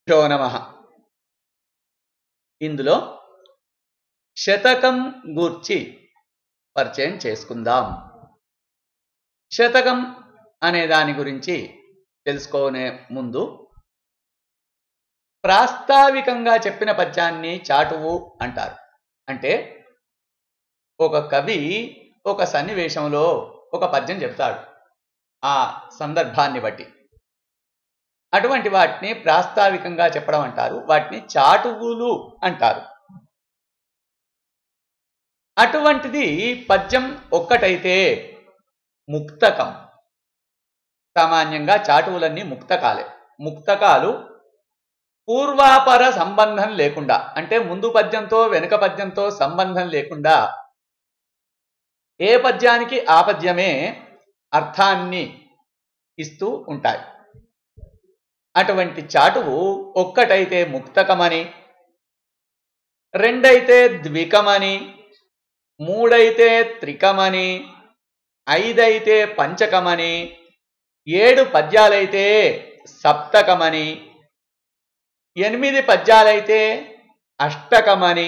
శ్రీగురుభ్యో నమ ఇందులో శతకం గూర్చి పరిచయం చేసుకుందాం శతకం అనే దాని గురించి తెలుసుకునే ముందు ప్రాస్తావికంగా చెప్పిన పద్యాన్ని చాటువు అంటారు అంటే ఒక కవి ఒక సన్నివేశంలో ఒక పద్యం చెప్తాడు ఆ సందర్భాన్ని బట్టి అటువంటి వాటిని ప్రాస్తావికంగా చెప్పడం అంటారు వాటిని చాటువులు అంటారు అటువంటిది పద్యం ఒక్కటైతే ముక్తకం సామాన్యంగా చాటువులన్నీ ముక్తకాలే ముక్తకాలు పూర్వాపర సంబంధం లేకుండా అంటే ముందు పద్యంతో వెనుక పద్యంతో సంబంధం లేకుండా ఏ పద్యానికి ఆ పద్యమే అర్థాన్ని ఇస్తూ ఉంటాయి అటువంటి చాటువు ఒక్కటైతే ముక్తకమని రెండైతే ద్వికమని మూడైతే త్రికమని ఐదైతే పంచకమని ఏడు పద్యాలైతే సప్తకమని ఎనిమిది పద్యాలైతే అష్టకమని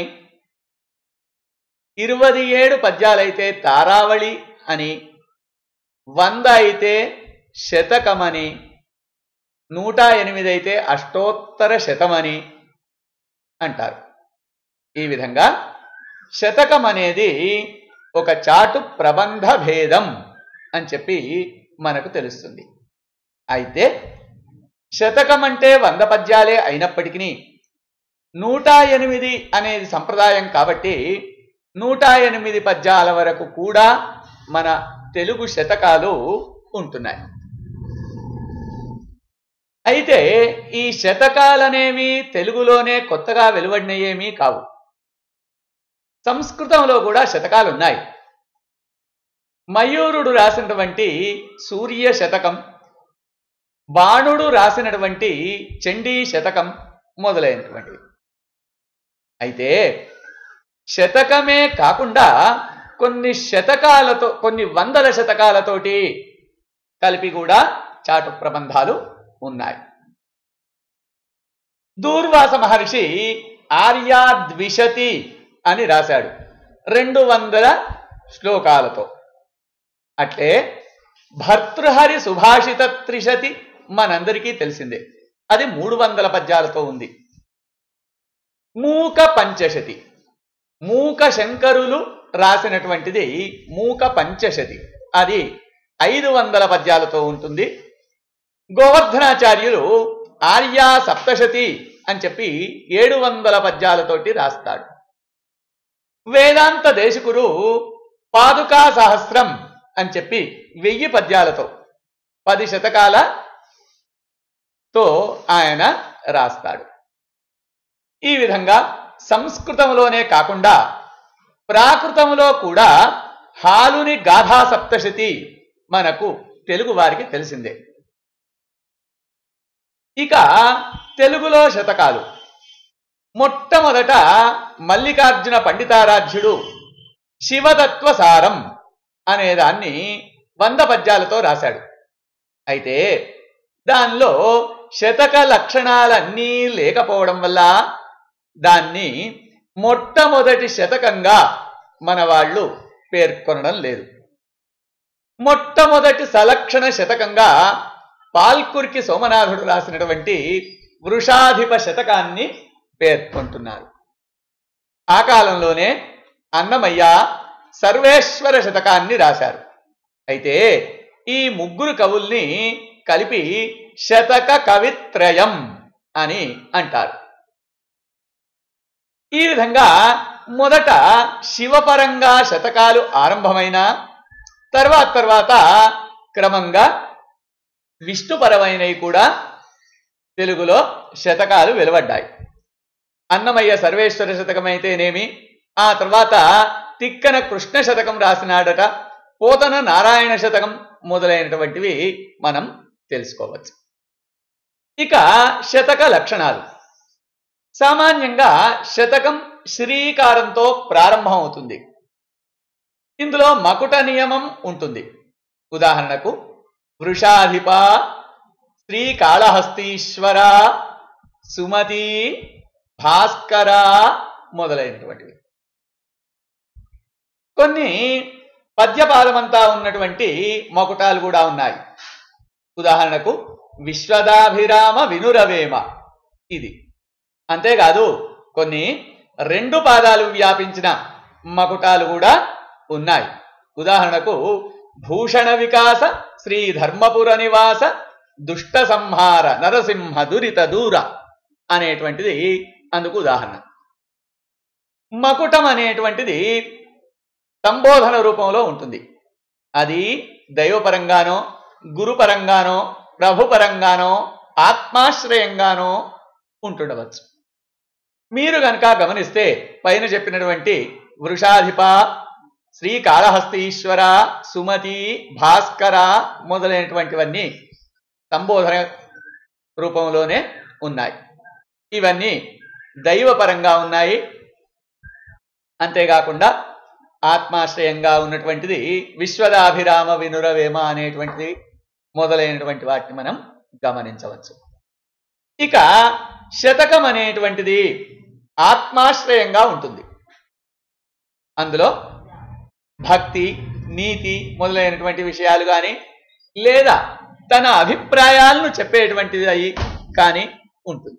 ఇరవై ఏడు పద్యాలైతే తారావళి అని వంద అయితే శతకమని నూట ఎనిమిది అయితే అష్టోత్తర శతమని అంటారు ఈ విధంగా శతకం అనేది ఒక చాటు ప్రబంధ భేదం అని చెప్పి మనకు తెలుస్తుంది అయితే శతకం అంటే వంద పద్యాలే అయినప్పటికీ నూట ఎనిమిది అనేది సంప్రదాయం కాబట్టి నూట ఎనిమిది పద్యాల వరకు కూడా మన తెలుగు శతకాలు ఉంటున్నాయి అయితే ఈ శతకాలనేవి తెలుగులోనే కొత్తగా వెలువడినయేమీ కావు సంస్కృతంలో కూడా శతకాలు ఉన్నాయి మయూరుడు రాసినటువంటి సూర్య శతకం బాణుడు రాసినటువంటి చండీ శతకం మొదలైనటువంటివి అయితే శతకమే కాకుండా కొన్ని శతకాలతో కొన్ని వందల శతకాలతోటి కలిపి కూడా చాటు ప్రబంధాలు ఉన్నాయి దూర్వాస మహర్షి ఆర్యాద్విషతి అని రాశాడు రెండు వందల శ్లోకాలతో అట్లే భర్తృహరి సుభాషిత త్రిశతి మనందరికీ తెలిసిందే అది మూడు వందల పద్యాలతో ఉంది మూక పంచశతి మూక శంకరులు రాసినటువంటిది మూక పంచశతి అది ఐదు వందల పద్యాలతో ఉంటుంది గోవర్ధనాచార్యులు ఆర్యా సప్తశతి అని చెప్పి ఏడు వందల పద్యాలతోటి రాస్తాడు వేదాంత దేశకుడు పాదుకా సహస్రం అని చెప్పి వెయ్యి పద్యాలతో పది శతకాల తో ఆయన రాస్తాడు ఈ విధంగా సంస్కృతంలోనే కాకుండా ప్రాకృతంలో కూడా హాలుని గాథా సప్తశతి మనకు తెలుగు వారికి తెలిసిందే ఇక తెలుగులో శతకాలు మొట్టమొదట మల్లికార్జున పండితారాధ్యుడు శివతత్వ సారం అనే దాన్ని వంద పద్యాలతో రాశాడు అయితే దానిలో శతక లక్షణాలన్నీ లేకపోవడం వల్ల దాన్ని మొట్టమొదటి శతకంగా మన వాళ్ళు పేర్కొనడం లేదు మొట్టమొదటి సలక్షణ శతకంగా పాల్కురికి సోమనాథుడు రాసినటువంటి వృషాధిప శతకాన్ని పేర్కొంటున్నారు ఆ కాలంలోనే అన్నమయ్య సర్వేశ్వర శతకాన్ని రాశారు అయితే ఈ ముగ్గురు కవుల్ని కలిపి శతక కవిత్రయం అని అంటారు ఈ విధంగా మొదట శివపరంగా శతకాలు ఆరంభమైన తర్వాత తర్వాత క్రమంగా విష్ణుపరమైనవి కూడా తెలుగులో శతకాలు వెలువడ్డాయి అన్నమయ్య సర్వేశ్వర శతకం అయితేనేమి ఆ తర్వాత తిక్కన కృష్ణ శతకం రాసినాడట పోతన నారాయణ శతకం మొదలైనటువంటివి మనం తెలుసుకోవచ్చు ఇక శతక లక్షణాలు సామాన్యంగా శతకం శ్రీకారంతో ప్రారంభం అవుతుంది ఇందులో మకుట నియమం ఉంటుంది ఉదాహరణకు వృషాధిప శ్రీకాళహస్తీశ్వర సుమతి భాస్కర మొదలైనటువంటివి కొన్ని పద్యపాదమంతా ఉన్నటువంటి మకుటాలు కూడా ఉన్నాయి ఉదాహరణకు విశ్వదాభిరామ వినురవేమ ఇది అంతేకాదు కొన్ని రెండు పాదాలు వ్యాపించిన మకుటాలు కూడా ఉన్నాయి ఉదాహరణకు భూషణ వికాస శ్రీ ధర్మపుర నివాస దుష్ట సంహార నరసింహ దురిత దూర అనేటువంటిది అందుకు ఉదాహరణ మకుటం అనేటువంటిది సంబోధన రూపంలో ఉంటుంది అది దైవపరంగానో గురుపరంగానో ప్రభుపరంగానో ఆత్మాశ్రయంగానో ఉంటుండవచ్చు మీరు గనక గమనిస్తే పైన చెప్పినటువంటి వృషాధిప శ్రీకాళహస్తీశ్వర సుమతి భాస్కర మొదలైనటువంటివన్నీ సంబోధన రూపంలోనే ఉన్నాయి ఇవన్నీ దైవపరంగా ఉన్నాయి అంతేకాకుండా ఆత్మాశ్రయంగా ఉన్నటువంటిది విశ్వదాభిరామ వినురవేమ అనేటువంటిది మొదలైనటువంటి వాటిని మనం గమనించవచ్చు ఇక శతకం అనేటువంటిది ఆత్మాశ్రయంగా ఉంటుంది అందులో భక్తి నీతి మొదలైనటువంటి విషయాలు కానీ లేదా తన అభిప్రాయాలను చెప్పేటువంటిది అయి కానీ ఉంటుంది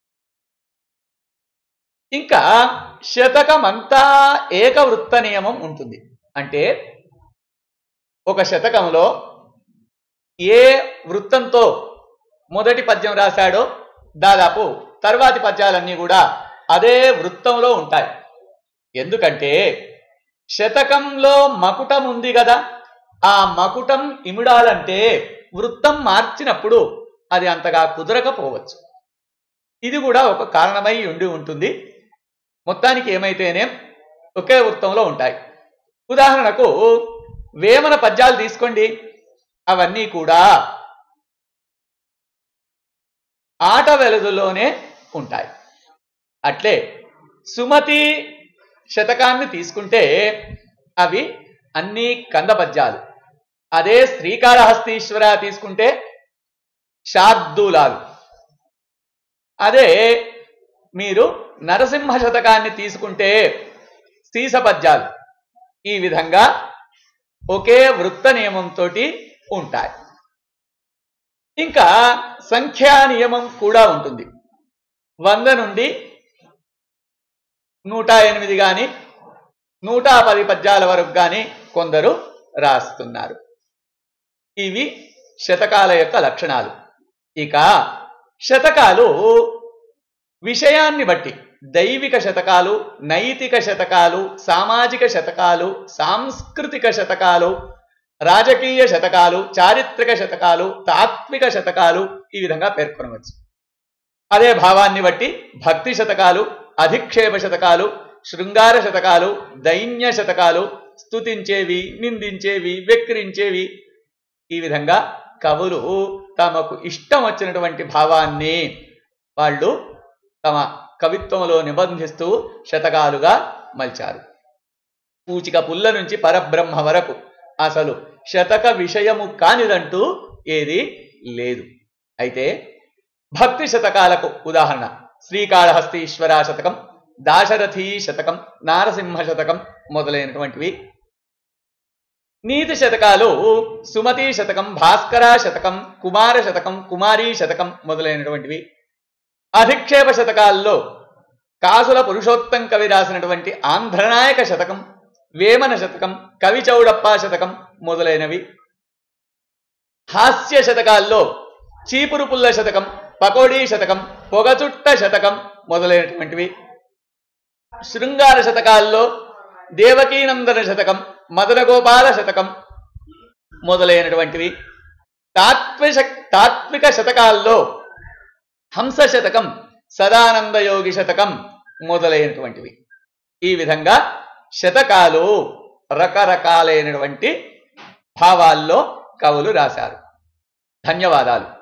ఇంకా శతకమంతా ఏకవృత్త నియమం ఉంటుంది అంటే ఒక శతకంలో ఏ వృత్తంతో మొదటి పద్యం రాశాడో దాదాపు తర్వాతి పద్యాలన్నీ కూడా అదే వృత్తంలో ఉంటాయి ఎందుకంటే శతకంలో మకుటం ఉంది కదా ఆ మకుటం ఇమిడాలంటే వృత్తం మార్చినప్పుడు అది అంతగా కుదరకపోవచ్చు ఇది కూడా ఒక కారణమై ఉండి ఉంటుంది మొత్తానికి ఏమైతేనే ఒకే వృత్తంలో ఉంటాయి ఉదాహరణకు వేమన పద్యాలు తీసుకోండి అవన్నీ కూడా ఆట వెలుగులోనే ఉంటాయి అట్లే సుమతి శతకాన్ని తీసుకుంటే అవి అన్ని కంద పద్యాలు అదే శ్రీకాళహస్తీశ్వర తీసుకుంటే శార్దూలాలు అదే మీరు నరసింహ శతకాన్ని తీసుకుంటే సీస పద్యాలు ఈ విధంగా ఒకే వృత్త నియమంతో ఉంటాయి ఇంకా సంఖ్యా నియమం కూడా ఉంటుంది వంద నుండి నూట ఎనిమిది కానీ నూట పది పద్యాల వరకు కానీ కొందరు రాస్తున్నారు ఇవి శతకాల యొక్క లక్షణాలు ఇక శతకాలు విషయాన్ని బట్టి దైవిక శతకాలు నైతిక శతకాలు సామాజిక శతకాలు సాంస్కృతిక శతకాలు రాజకీయ శతకాలు చారిత్రక శతకాలు తాత్విక శతకాలు ఈ విధంగా పేర్కొనవచ్చు అదే భావాన్ని బట్టి భక్తి శతకాలు అధిక్షేప శతకాలు శృంగార శతకాలు దైన్య శతకాలు స్తుతించేవి నిందించేవి వెక్కిరించేవి ఈ విధంగా కవులు తమకు ఇష్టం వచ్చినటువంటి భావాన్ని వాళ్ళు తమ కవిత్వంలో నిబంధిస్తూ శతకాలుగా మలిచారు పూచిక పుల్ల నుంచి పరబ్రహ్మ వరకు అసలు శతక విషయము కానిదంటూ ఏది లేదు అయితే భక్తి శతకాలకు ఉదాహరణ శ్రీకాళహస్తీశ్వర శతకం దాశరథీ శతకం నారసింహ శతకం మొదలైనటువంటివి నీతి శతకాలు సుమతి శతకం భాస్కర శతకం కుమార శతకం కుమారీ శతకం మొదలైనటువంటివి అధిక్షేప శతకాల్లో కాసుల పురుషోత్తం కవి రాసినటువంటి ఆంధ్రనాయక శతకం వేమన శతకం కవి చౌడప్ప శతకం మొదలైనవి హాస్య శతకాల్లో చీపురు పుల్ల శతకం పకోడీ శతకం పొగచుట్ట శతకం మొదలైనటువంటివి శృంగార శతకాల్లో దేవకీనందన శతకం మదనగోపాల శతకం మొదలైనటువంటివి తాత్విక తాత్విక శతకాల్లో హంస శతకం సదానంద యోగి శతకం మొదలైనటువంటివి ఈ విధంగా శతకాలు రకరకాలైనటువంటి భావాల్లో కవులు రాశారు ధన్యవాదాలు